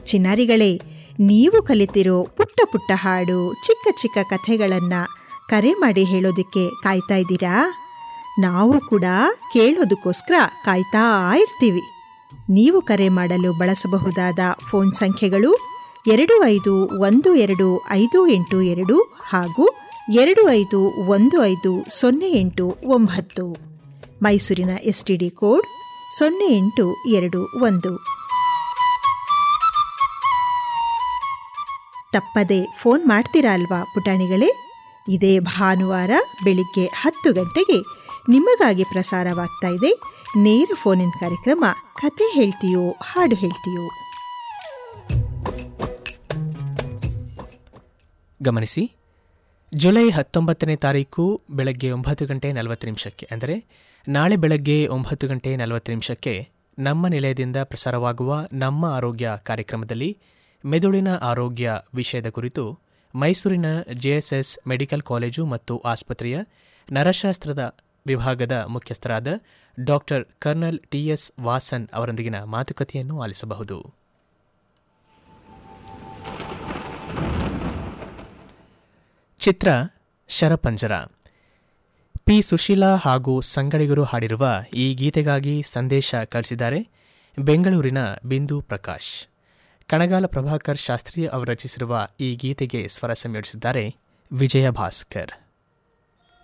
ಚಿನ್ನಾರಿಗಳೇ ನೀವು ಕಲಿತಿರೋ ಪುಟ್ಟ ಪುಟ್ಟ ಹಾಡು ಚಿಕ್ಕ ಚಿಕ್ಕ ಕಥೆಗಳನ್ನು ಕರೆ ಮಾಡಿ ಹೇಳೋದಕ್ಕೆ ಕಾಯ್ತಾ ಇದ್ದೀರಾ ನಾವು ಕೂಡ ಕೇಳೋದಕ್ಕೋಸ್ಕರ ಕಾಯ್ತಾ ಇರ್ತೀವಿ ನೀವು ಕರೆ ಮಾಡಲು ಬಳಸಬಹುದಾದ ಫೋನ್ ಸಂಖ್ಯೆಗಳು ಎರಡು ಐದು ಒಂದು ಎರಡು ಐದು ಎಂಟು ಎರಡು ಹಾಗೂ ಎರಡು ಐದು ಒಂದು ಐದು ಸೊನ್ನೆ ಎಂಟು ಒಂಬತ್ತು ಮೈಸೂರಿನ ಎಸ್ ಟಿ ಡಿ ಕೋಡ್ ಸೊನ್ನೆ ಎಂಟು ಎರಡು ಒಂದು ತಪ್ಪದೆ ಫೋನ್ ಮಾಡ್ತೀರಾ ಅಲ್ವಾ ಪುಟಾಣಿಗಳೇ ಇದೇ ಭಾನುವಾರ ಬೆಳಿಗ್ಗೆ ಹತ್ತು ಗಂಟೆಗೆ ನಿಮಗಾಗಿ ಪ್ರಸಾರವಾಗ್ತಾ ಇದೆ ನೇರ ಫೋನಿನ್ ಕಾರ್ಯಕ್ರಮ ಕತೆ ಹೇಳ್ತೀಯೋ ಹಾಡು ಹೇಳ್ತೀಯೋ ಗಮನಿಸಿ ಜುಲೈ ಹತ್ತೊಂಬತ್ತನೇ ತಾರೀಕು ಬೆಳಗ್ಗೆ ಒಂಬತ್ತು ಗಂಟೆ ನಲವತ್ತು ನಿಮಿಷಕ್ಕೆ ಅಂದರೆ ನಾಳೆ ಬೆಳಗ್ಗೆ ಒಂಬತ್ತು ಗಂಟೆ ನಲವತ್ತು ನಿಮಿಷಕ್ಕೆ ನಮ್ಮ ನಿಲಯದಿಂದ ಪ್ರಸಾರವಾಗುವ ನಮ್ಮ ಆರೋಗ್ಯ ಕಾರ್ಯಕ್ರಮದಲ್ಲಿ ಮೆದುಳಿನ ಆರೋಗ್ಯ ವಿಷಯದ ಕುರಿತು ಮೈಸೂರಿನ ಜೆಎಸ್ಎಸ್ ಮೆಡಿಕಲ್ ಕಾಲೇಜು ಮತ್ತು ಆಸ್ಪತ್ರೆಯ ನರಶಾಸ್ತ್ರದ ವಿಭಾಗದ ಮುಖ್ಯಸ್ಥರಾದ ಡಾಕ್ಟರ್ ಕರ್ನಲ್ ಟಿಎಸ್ ವಾಸನ್ ಅವರೊಂದಿಗಿನ ಮಾತುಕತೆಯನ್ನು ಆಲಿಸಬಹುದು ಚಿತ್ರ ಶರಪಂಜರ ಪಿ ಸುಶೀಲಾ ಹಾಗೂ ಸಂಗಡಿಗರು ಹಾಡಿರುವ ಈ ಗೀತೆಗಾಗಿ ಸಂದೇಶ ಕಳಿಸಿದ್ದಾರೆ ಬೆಂಗಳೂರಿನ ಬಿಂದು ಪ್ರಕಾಶ್ ಕಣಗಾಲ ಪ್ರಭಾಕರ್ ಶಾಸ್ತ್ರಿ ಅವರು ರಚಿಸಿರುವ ಈ ಗೀತೆಗೆ ಸ್ವರ ಸಂಯೋಜಿಸಿದ್ದಾರೆ ವಿಜಯ ಭಾಸ್ಕರ್